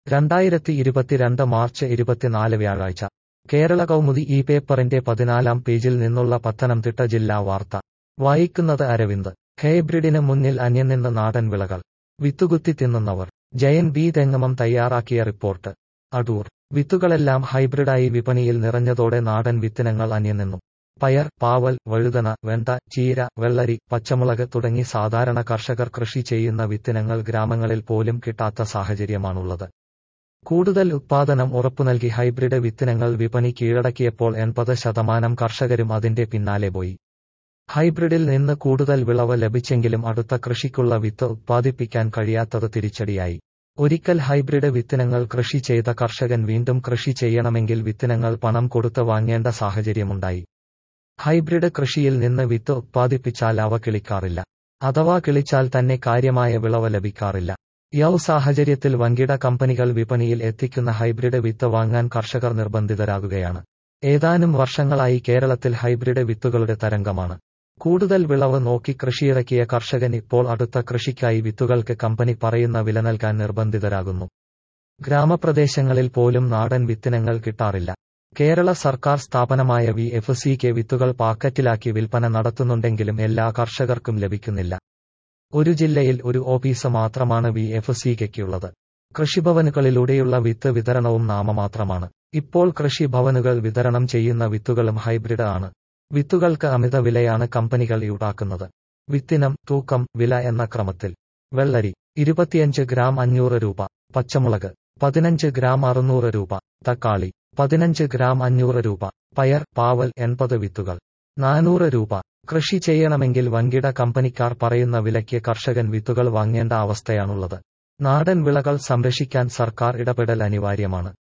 രണ്ടായിരത്തി ഇരുപത്തിരണ്ട് മാർച്ച് ഇരുപത്തിനാല് വ്യാഴാഴ്ച കേരള കൗമുദി ഈ പേപ്പറിന്റെ പതിനാലാം പേജിൽ നിന്നുള്ള പത്തനംതിട്ട ജില്ലാ വാർത്ത വായിക്കുന്നത് അരവിന്ദ് ഹൈബ്രിഡിന് മുന്നിൽ അന്യം നിന്ന് നാടൻ വിളകൾ വിത്തുകുത്തി തിന്നുന്നവർ ജയൻ ബി തെങ്ങമം തയ്യാറാക്കിയ റിപ്പോർട്ട് അടൂർ വിത്തുകളെല്ലാം ഹൈബ്രിഡായി വിപണിയിൽ നിറഞ്ഞതോടെ നാടൻ വിത്തിനങ്ങൾ അന്യം നിന്നു പയർ പാവൽ വഴുതന വെണ്ട ചീര വെള്ളരി പച്ചമുളക് തുടങ്ങി സാധാരണ കർഷകർ കൃഷി ചെയ്യുന്ന വിത്തിനങ്ങൾ ഗ്രാമങ്ങളിൽ പോലും കിട്ടാത്ത സാഹചര്യമാണുള്ളത് കൂടുതൽ ഉത്പാദനം ഉറപ്പുനൽകി ഹൈബ്രിഡ് വിത്തിനങ്ങൾ വിപണി കീഴടക്കിയപ്പോൾ എൺപത് ശതമാനം കർഷകരും അതിന്റെ പിന്നാലെ പോയി ഹൈബ്രിഡിൽ നിന്ന് കൂടുതൽ വിളവ് ലഭിച്ചെങ്കിലും അടുത്ത കൃഷിക്കുള്ള വിത്ത് ഉത്പാദിപ്പിക്കാൻ കഴിയാത്തത് തിരിച്ചടിയായി ഒരിക്കൽ ഹൈബ്രിഡ് വിത്തിനങ്ങൾ കൃഷി ചെയ്ത കർഷകൻ വീണ്ടും കൃഷി ചെയ്യണമെങ്കിൽ വിത്തിനങ്ങൾ പണം കൊടുത്ത് വാങ്ങേണ്ട സാഹചര്യമുണ്ടായി ഹൈബ്രിഡ് കൃഷിയിൽ നിന്ന് വിത്ത് ഉത്പാദിപ്പിച്ചാൽ അവ കിളിക്കാറില്ല അഥവാ കിളിച്ചാൽ തന്നെ കാര്യമായ വിളവ് ലഭിക്കാറില്ല യൗ സാഹചര്യത്തിൽ വൻകിട കമ്പനികൾ വിപണിയിൽ എത്തിക്കുന്ന ഹൈബ്രിഡ് വിത്ത് വാങ്ങാൻ കർഷകർ നിർബന്ധിതരാകുകയാണ് ഏതാനും വർഷങ്ങളായി കേരളത്തിൽ ഹൈബ്രിഡ് വിത്തുകളുടെ തരംഗമാണ് കൂടുതൽ വിളവ് നോക്കി കൃഷിയിറക്കിയ കർഷകൻ ഇപ്പോൾ അടുത്ത കൃഷിക്കായി വിത്തുകൾക്ക് കമ്പനി പറയുന്ന വില നൽകാൻ നിർബന്ധിതരാകുന്നു ഗ്രാമപ്രദേശങ്ങളിൽ പോലും നാടൻ വിത്തിനങ്ങൾ കിട്ടാറില്ല കേരള സർക്കാർ സ്ഥാപനമായ വി എഫ് സിക്ക് വിത്തുകൾ പാക്കറ്റിലാക്കി വിൽപ്പന നടത്തുന്നുണ്ടെങ്കിലും എല്ലാ കർഷകർക്കും ലഭിക്കുന്നില്ല ഒരു ജില്ലയിൽ ഒരു ഓഫീസ് മാത്രമാണ് വി എഫ് സിക്കുള്ളത് കൃഷിഭവനുകളിലൂടെയുള്ള വിത്ത് വിതരണവും നാമമാത്രമാണ് ഇപ്പോൾ കൃഷിഭവനുകൾ വിതരണം ചെയ്യുന്ന വിത്തുകളും ഹൈബ്രിഡ് ആണ് വിത്തുകൾക്ക് അമിത വിലയാണ് കമ്പനികൾ ഈടാക്കുന്നത് വിത്തിനം തൂക്കം വില എന്ന ക്രമത്തിൽ വെള്ളരി ഇരുപത്തിയഞ്ച് ഗ്രാം അഞ്ഞൂറ് രൂപ പച്ചമുളക് പതിനഞ്ച് ഗ്രാം അറുന്നൂറ് രൂപ തക്കാളി പതിനഞ്ച് ഗ്രാം അഞ്ഞൂറ് രൂപ പയർ പാവൽ എൺപത് വിത്തുകൾ നാനൂറ് രൂപ കൃഷി ചെയ്യണമെങ്കിൽ വൻകിട കമ്പനിക്കാർ പറയുന്ന വിലയ്ക്ക് കർഷകൻ വിത്തുകൾ വാങ്ങേണ്ട അവസ്ഥയാണുള്ളത് നാടൻ വിളകൾ സംരക്ഷിക്കാൻ സർക്കാർ ഇടപെടൽ അനിവാര്യമാണ്